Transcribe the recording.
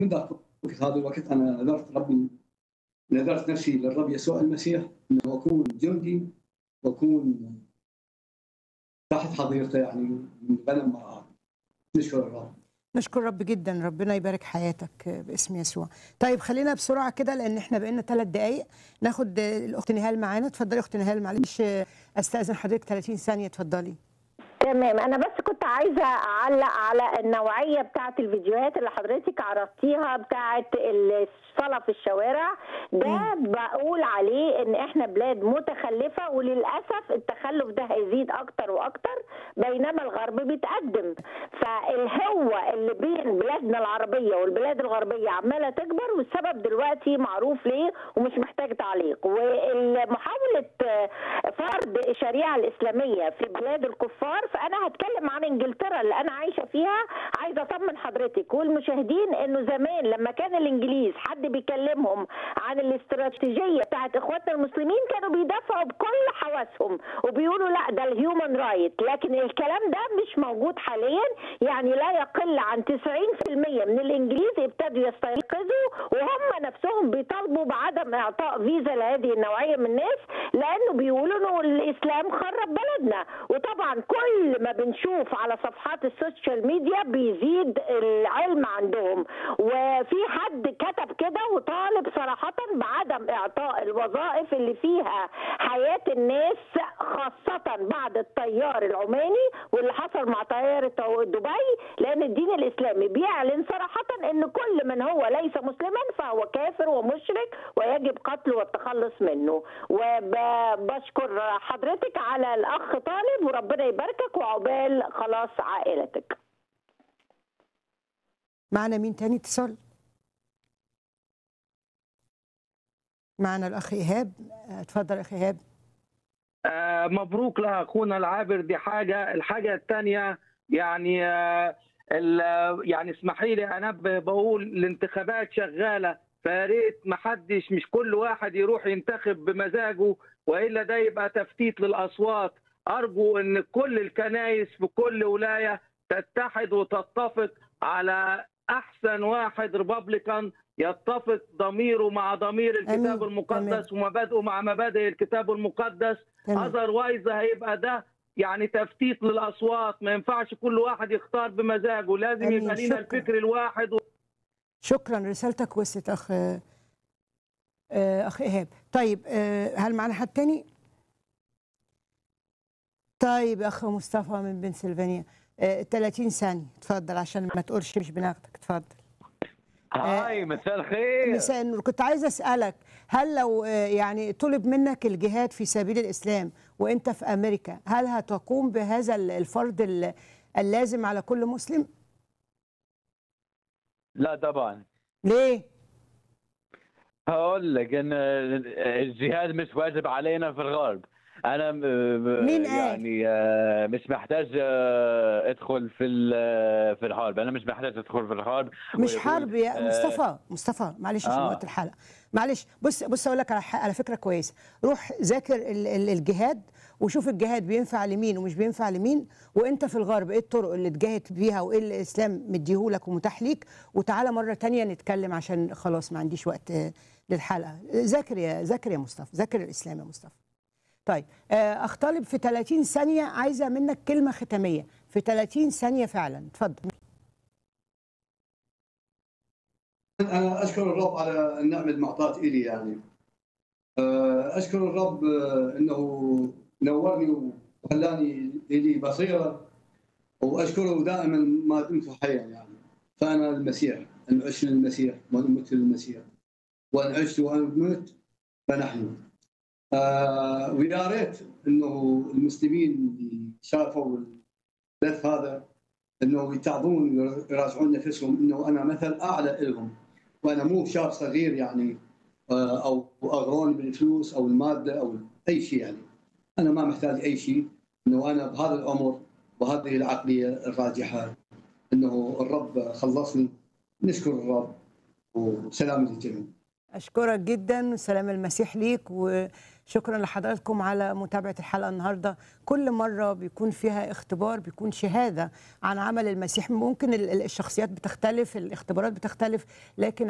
من ذاك الوقت هذا الوقت انا نذرت ربي نذرت نفسي للرب يسوع المسيح انه اكون جندي واكون تحت حظيرته يعني من غنم مرعاه نشكر الرب نشكر رب جدا ربنا يبارك حياتك باسم يسوع طيب خلينا بسرعه كده لان احنا بقينا ثلاث دقائق ناخد الاخت نهال معانا اتفضلي اخت نهال معلش استاذن حضرتك 30 ثانيه اتفضلي تمام انا بس كنت عايزه اعلق على النوعيه بتاعه الفيديوهات اللي حضرتك عرضتيها بتاعه الصلاه في الشوارع ده بقول عليه ان احنا بلاد متخلفه وللاسف التخلف ده هيزيد اكتر واكتر بينما الغرب بيتقدم فالهوه اللي بين بلادنا العربيه والبلاد الغربيه عماله تكبر والسبب دلوقتي معروف ليه ومش محتاج تعليق ومحاوله فرض الشريعه الاسلاميه في بلاد الكفار فانا هتكلم عن انجلترا اللي انا عايشه فيها عايزه اطمن حضرتك والمشاهدين انه زمان لما كان الانجليز حد بيكلمهم عن الاستراتيجيه بتاعت اخواتنا المسلمين كانوا بيدافعوا بكل حواسهم وبيقولوا لا ده الهيومن رايت لكن الكلام ده مش موجود حاليا يعني لا يقل عن 90% من الانجليز ابتدوا يستيقظوا وهم نفسهم بيطالبوا بعدم اعطاء فيزا لهذه النوعيه من الناس لانه بيقولوا انه الاسلام خرب بلدنا وطبعا كل ما بنشوف على صفحات السوشيال ميديا بيزيد العلم عندهم وفي حد كتب كده وطالب صراحة بعدم إعطاء الوظائف اللي فيها حياة الناس خاصة بعد الطيار العماني واللي حصل مع طيارة دبي لأن الدين الإسلامي بيعلن صراحة أن كل من هو ليس مسلما فهو كافر ومشرك ويجب قتله والتخلص منه وبشكر حضرتك على الأخ طالب وربنا يباركك وعقبال خلاص عائلتك معنا مين تاني اتصال معنا الاخ ايهاب اتفضل اخ ايهاب آه مبروك لاخونا العابر دي حاجه الحاجه الثانيه يعني آه يعني اسمحي لي انبه بقول الانتخابات شغاله فيا ريت ما حدش مش كل واحد يروح ينتخب بمزاجه والا ده يبقى تفتيت للاصوات ارجو ان كل الكنائس في كل ولايه تتحد وتتفق على احسن واحد ريبابليكان يتفق ضميره مع ضمير الكتاب أمين. المقدس ومبادئه مع مبادئ الكتاب المقدس اذروايز هيبقى ده يعني تفتيت للاصوات ما ينفعش كل واحد يختار بمزاجه لازم أمين. يبقى لينا شكراً. الفكر الواحد و... شكرا رسالتك وصلت اخ آه، اخ ايهاب طيب آه، هل معنا حد تاني طيب اخ مصطفى من بنسلفانيا آه، 30 ثانيه اتفضل عشان ما تقولش مش بناخدك اتفضل هاي مساء الخير مساء النور كنت عايزه اسالك هل لو آه، يعني طلب منك الجهاد في سبيل الاسلام وانت في امريكا هل هتقوم بهذا ال- الفرض ال- اللازم على كل مسلم لا طبعا ليه هقول لك ان الجهاد مش واجب علينا في الغرب انا م- م- مين قال؟ يعني آه، مش محتاج آه، ادخل في ال- في الحرب انا مش محتاج ادخل في الحرب مش ويقول، حرب يا آه، مصطفى مصطفى معلش عشان آه. وقت الحلقه معلش بص بص اقول لك على ح- على فكره كويسه روح ذاكر ال- ال- الجهاد وشوف الجهاد بينفع لمين ومش بينفع لمين وانت في الغرب ايه الطرق اللي تجاهد بيها وايه اللي الاسلام مديهولك ومتاح ليك وتعالى مره تانية نتكلم عشان خلاص ما عنديش وقت آه، للحلقه ذاكر يا ذاكر يا مصطفى ذاكر الاسلام يا مصطفى طيب آه، اخ طالب في 30 ثانيه عايزه منك كلمه ختاميه في 30 ثانيه فعلا اتفضل انا اشكر الرب على النعمه المعطاة الي يعني آه، اشكر الرب آه، انه نورني وخلاني لي بصيره واشكره دائما ما دمت حيا يعني فانا المسيح ان عشت للمسيح وان مت للمسيح وان عشت وان مت فنحن آه ويا ريت انه المسلمين اللي شافوا البث هذا انه يتعظون ويراجعون نفسهم انه انا مثل اعلى لهم وانا مو شاب صغير يعني آه، او اغرون بالفلوس او الماده او اي شيء يعني انا ما محتاج اي شيء انه انا بهذا العمر وهذه العقليه الراجحه انه الرب خلصني نشكر الرب وسلام للجميع اشكرك جدا وسلام المسيح ليك شكرا لحضراتكم على متابعه الحلقه النهارده كل مره بيكون فيها اختبار بيكون شهاده عن عمل المسيح ممكن ال- ال- الشخصيات بتختلف الاختبارات بتختلف لكن